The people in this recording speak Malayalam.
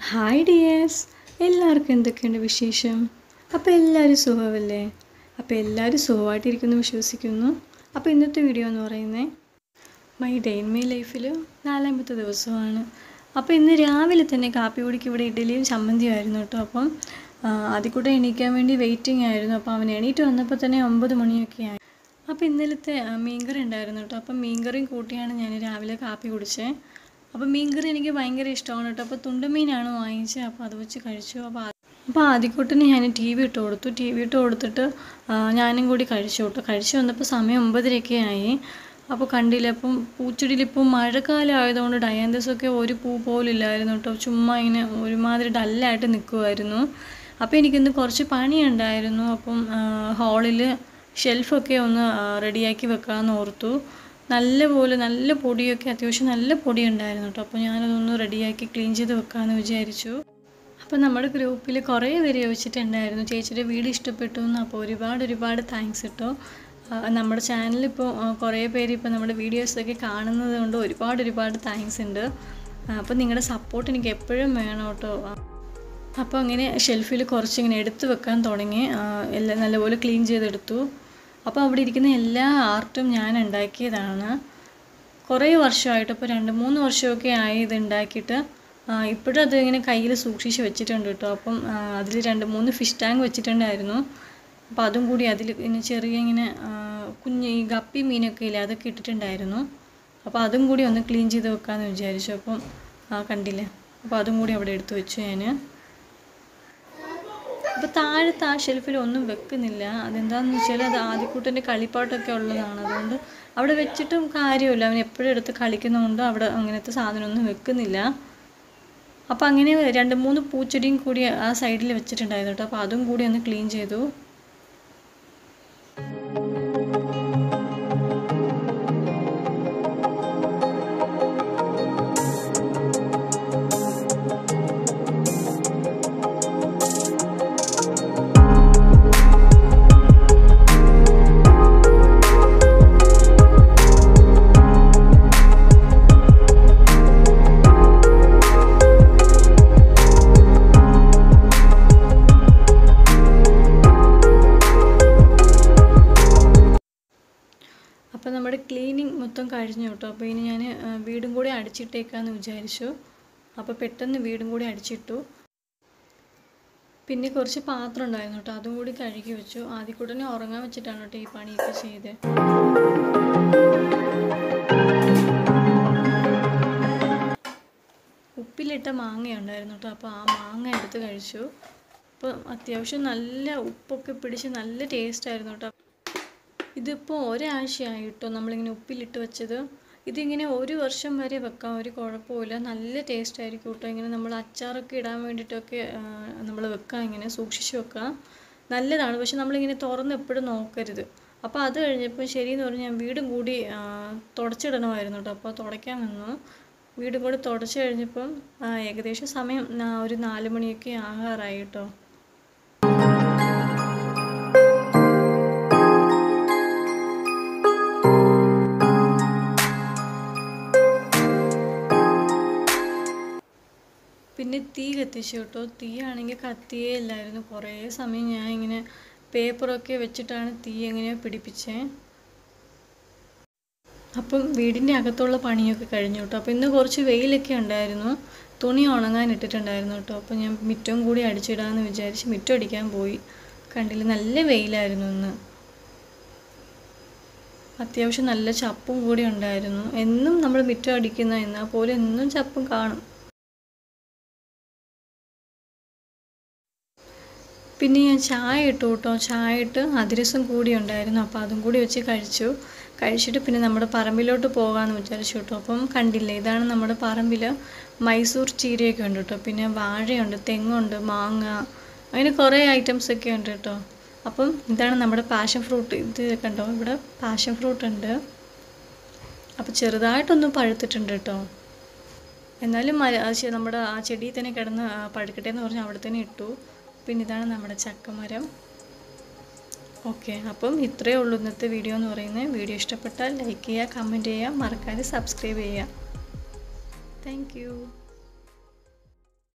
ഹായ് ഡിയേഴ്സ് എല്ലാവർക്കും എന്തൊക്കെയുണ്ട് വിശേഷം അപ്പോൾ എല്ലാവരും സുഖമല്ലേ അപ്പോൾ എല്ലാവരും സുഖമായിട്ടിരിക്കുന്നു വിശ്വസിക്കുന്നു അപ്പോൾ ഇന്നത്തെ വീഡിയോ എന്ന് പറയുന്നത് മൈ ഡേ ഇൻ മൈ ലൈഫിൽ നാലാമത്തെ ദിവസമാണ് അപ്പോൾ ഇന്ന് രാവിലെ തന്നെ കാപ്പി പൊടിക്ക് ഇവിടെ ഇഡ്ഡലിയും ചമ്മന്തിയായിരുന്നു കേട്ടോ അപ്പം അതിക്കൂടെ എണീക്കാൻ വേണ്ടി വെയിറ്റിംഗ് ആയിരുന്നു അപ്പോൾ അവൻ എണീറ്റ് വന്നപ്പോൾ തന്നെ ഒമ്പത് മണിയൊക്കെ ആയി അപ്പോൾ ഇന്നലത്തെ ആ, മീൻകറി ഉണ്ടായിരുന്നു കേട്ടോ അപ്പം മീൻകറിയും കൂട്ടിയാണ് ഞാൻ രാവിലെ കാപ്പി കുടിച്ചത് അപ്പോൾ മീൻകറി എനിക്ക് ഭയങ്കര ഇഷ്ടമാണ് കേട്ടോ അപ്പോൾ തുണ്ടുമീനാണ് വാങ്ങിച്ചത് അപ്പോൾ അത് വെച്ച് കഴിച്ചു അപ്പോൾ ആ- അപ്പോൾ ആദ്യക്കൂട്ടിന് ഞാൻ ടി വി ഇട്ട് കൊടുത്തു ടി വി ഇട്ട് കൊടുത്തിട്ട് ആ, ഞാനും കൂടി കഴിച്ചു കേട്ടോ കഴിച്ചു വന്നപ്പോൾ സമയം ഒമ്പതരയൊക്കെ ആയി അപ്പോൾ കണ്ടില്ല അപ്പം പൂച്ചെടിയിൽ ഇപ്പം മഴക്കാലം ആയതുകൊണ്ട് ഡയാന്തസൊക്കെ ഒരു പൂ പോലും ഇല്ലായിരുന്നു കേട്ടോ ചുമ്മാ ഇങ്ങനെ ഒരുമാതിരി ഡല്ലായിട്ട് നിൽക്കുമായിരുന്നു അപ്പോൾ എനിക്കിന്ന് കുറച്ച് പണിയുണ്ടായിരുന്നു അപ്പം ഹാളിൽ ഷെൽഫൊക്കെ ഒന്ന് ആ, റെഡിയാക്കി വെക്കാമെന്ന് ഓർത്തു നല്ലപോലെ നല്ല പൊടിയൊക്കെ അത്യാവശ്യം നല്ല പൊടി ഉണ്ടായിരുന്നു കേട്ടോ അപ്പോൾ ഞാനതൊന്ന് റെഡിയാക്കി ക്ലീൻ ചെയ്ത് വെക്കാമെന്ന് വിചാരിച്ചു അപ്പോൾ നമ്മുടെ ഗ്രൂപ്പിൽ കുറേ പേര് ചോദിച്ചിട്ടുണ്ടായിരുന്നു ചേച്ചിയുടെ വീട് ഇഷ്ടപ്പെട്ടു എന്ന് അപ്പോൾ ഒരുപാട് ഒരുപാട് താങ്ക്സ് കേട്ടോ ആ, നമ്മുടെ ചാനലിൽ ഇപ്പോൾ കുറേ പേര് ഇപ്പോൾ നമ്മുടെ വീഡിയോസൊക്കെ കാണുന്നത് കൊണ്ട് ഒരുപാട് ഒരുപാട് താങ്ക്സ് ഉണ്ട് ആ, അപ്പോൾ നിങ്ങളുടെ സപ്പോർട്ട് എനിക്ക് എപ്പോഴും വേണം കേട്ടോ ആ, അപ്പോൾ അങ്ങനെ ഷെൽഫിൽ കുറച്ചിങ്ങനെ എടുത്ത് വെക്കാൻ തുടങ്ങി ആ, എല്ലാം നല്ലപോലെ ക്ലീൻ ചെയ്തെടുത്തു അപ്പോൾ അവിടെ ഇരിക്കുന്ന എല്ലാ ആർട്ടും ഞാൻ ഉണ്ടാക്കിയതാണ് കുറേ വർഷമായിട്ട് ഇപ്പോൾ രണ്ട് മൂന്ന് വർഷമൊക്കെ ആയി ഇത് ഉണ്ടാക്കിയിട്ട് ഇപ്പോഴും അത് ഇങ്ങനെ കയ്യിൽ സൂക്ഷിച്ച് വെച്ചിട്ടുണ്ട് കേട്ടോ അപ്പം അതിൽ രണ്ട് മൂന്ന് ഫിഷ് ടാങ്ക് വെച്ചിട്ടുണ്ടായിരുന്നു അപ്പോൾ അതും കൂടി അതിൽ ഇങ്ങനെ ചെറിയ ഇങ്ങനെ ആ, കുഞ്ഞ് ഈ ഗപ്പി മീനൊക്കെ ഇല്ലേ അതൊക്കെ ഇട്ടിട്ടുണ്ടായിരുന്നു അപ്പോൾ അതും കൂടി ഒന്ന് ക്ലീൻ ചെയ്ത് വെക്കാമെന്ന് വിചാരിച്ചു അപ്പം ആ, കണ്ടില്ലേ അപ്പോൾ അതും കൂടി അവിടെ എടുത്ത് വെച്ചു ഞാൻ അപ്പോൾ താഴത്തെ ആ ഷെൽഫിൽ ഒന്നും വെക്കുന്നില്ല അതെന്താണെന്ന് വെച്ചാൽ അത് ആദ്യക്കൂട്ടൻ്റെ കളിപ്പാട്ടൊക്കെ ഉള്ളതാണ് അതുകൊണ്ട് അവിടെ വെച്ചിട്ടും കാര്യമില്ല അവൻ എപ്പോഴും എടുത്ത് കളിക്കുന്നതുകൊണ്ട് അവിടെ അങ്ങനത്തെ സാധനമൊന്നും വെക്കുന്നില്ല അപ്പോൾ അങ്ങനെ രണ്ട് മൂന്ന് പൂച്ചെടിയും കൂടി ആ സൈഡിൽ വെച്ചിട്ടുണ്ടായിരുന്നു കേട്ടോ അപ്പോൾ അതും കൂടി ഒന്ന് ക്ലീൻ ചെയ്തു അപ്പോൾ നമ്മുടെ ക്ലീനിങ് മൊത്തം കഴിഞ്ഞു കേട്ടോ അപ്പോൾ ഇനി ഞാൻ വീടും കൂടി അടിച്ചിട്ടേക്കാന്ന് വിചാരിച്ചു അപ്പോൾ പെട്ടെന്ന് വീടും കൂടി അടിച്ചിട്ടു പിന്നെ കുറച്ച് പാത്രം ഉണ്ടായിരുന്നു കേട്ടോ അതും കൂടി കഴുകി വെച്ചു ആദ്യം കൂടെ തന്നെ ഉറങ്ങാൻ വെച്ചിട്ടാണ് കേട്ടോ ഈ പണിയൊക്കെ ചെയ്ത് ഉപ്പിലിട്ട മാങ്ങ ഉണ്ടായിരുന്നു കേട്ടോ അപ്പോൾ ആ മാങ്ങ എടുത്ത് കഴിച്ചു അപ്പോൾ അത്യാവശ്യം നല്ല ഉപ്പൊക്കെ പിടിച്ച് നല്ല ടേസ്റ്റ് ആയിരുന്നു കേട്ടോ ഇതിപ്പോൾ ഒരാഴ്ചയായി കേട്ടോ നമ്മളിങ്ങനെ ഉപ്പിലിട്ട് വെച്ചത് ഇതിങ്ങനെ ഒരു വർഷം വരെ വെക്കാം ഒരു കുഴപ്പമില്ല നല്ല ടേസ്റ്റ് ആയിരിക്കും കേട്ടോ ഇങ്ങനെ നമ്മൾ അച്ചാറൊക്കെ ഇടാൻ വേണ്ടിയിട്ടൊക്കെ നമ്മൾ വെക്കാം ഇങ്ങനെ സൂക്ഷിച്ച് വെക്കാം നല്ലതാണ് പക്ഷെ നമ്മളിങ്ങനെ തുറന്ന് എപ്പോഴും നോക്കരുത് അപ്പോൾ അത് കഴിഞ്ഞപ്പോൾ ശരിയെന്ന് പറഞ്ഞ് ഞാൻ വീടും കൂടി ആ, തുടച്ചിടണമായിരുന്നു കേട്ടോ അപ്പോൾ തുടയ്ക്കാൻ വന്നു വീടും കൂടി തുടച്ച് കഴിഞ്ഞപ്പം ആ, ഏകദേശം സമയം ആ, ഒരു നാല് മണിയൊക്കെ ആകാറായി കേട്ടോ പിന്നെ തീ കത്തിച്ചു കേട്ടോ തീ ആണെങ്കിൽ കത്തിയേ ഇല്ലായിരുന്നു കുറേ സമയം ഞാൻ ഇങ്ങനെ പേപ്പറൊക്കെ വെച്ചിട്ടാണ് തീ എങ്ങനെയോ പിടിപ്പിച്ചേ അപ്പം വീടിൻ്റെ അകത്തുള്ള പണിയൊക്കെ കഴിഞ്ഞു കേട്ടോ അപ്പോൾ ഇന്ന് കുറച്ച് വെയിലൊക്കെ ഉണ്ടായിരുന്നു തുണി ഉണങ്ങാൻ ഇട്ടിട്ടുണ്ടായിരുന്നു കേട്ടോ അപ്പോൾ ഞാൻ മിറ്റവും കൂടി അടിച്ചിടാമെന്ന് വിചാരിച്ച് മിറ്റം അടിക്കാൻ പോയി കണ്ടില്ല നല്ല വെയിലായിരുന്നു ഇന്ന് അത്യാവശ്യം നല്ല ചപ്പും കൂടി ഉണ്ടായിരുന്നു എന്നും നമ്മൾ മിറ്റം അടിക്കുന്ന എന്നാൽ പോലും എന്നും ചപ്പും കാണും പിന്നെ ഞാൻ ചായ ഇട്ടു കേട്ടോ ചായ ഇട്ട് അതിരസം കൂടി ഉണ്ടായിരുന്നു അപ്പോൾ അതും കൂടി വെച്ച് കഴിച്ചു കഴിച്ചിട്ട് പിന്നെ നമ്മുടെ പറമ്പിലോട്ട് പോകാമെന്ന് വിചാരിച്ചു കേട്ടോ അപ്പം കണ്ടില്ലേ ഇതാണ് നമ്മുടെ പറമ്പിൽ മൈസൂർ ചീരയൊക്കെ ഉണ്ട് കേട്ടോ പിന്നെ വാഴയുണ്ട് തെങ്ങുണ്ട് മാങ്ങ അങ്ങനെ കുറേ ഐറ്റംസ് ഒക്കെ ഉണ്ട് കേട്ടോ അപ്പം ഇതാണ് നമ്മുടെ പാഷൻ ഫ്രൂട്ട് ഇത് കണ്ടോ ഇവിടെ പാഷൻ ഫ്രൂട്ട് ഉണ്ട് അപ്പോൾ ചെറുതായിട്ടൊന്നും പഴുത്തിട്ടുണ്ട് കേട്ടോ എന്നാലും മര ആ ചെ- നമ്മുടെ ആ ചെടിയിൽ തന്നെ കിടന്ന് ആ, പഴുക്കട്ടെ എന്ന് പറഞ്ഞ് അവിടെ തന്നെ ഇട്ടു പിന്നെ ഇതാണ് നമ്മുടെ ചക്കമരം ഓക്കെ അപ്പം ഇത്രയേ ഉള്ളൂ ഇന്നത്തെ വീഡിയോ എന്ന് പറയുന്നത് വീഡിയോ ഇഷ്ടപ്പെട്ടാൽ ലൈക്ക് ചെയ്യുക കമൻറ്റ് ചെയ്യുക മറക്കാതെ സബ്സ്ക്രൈബ് ചെയ്യുക താങ്ക് യു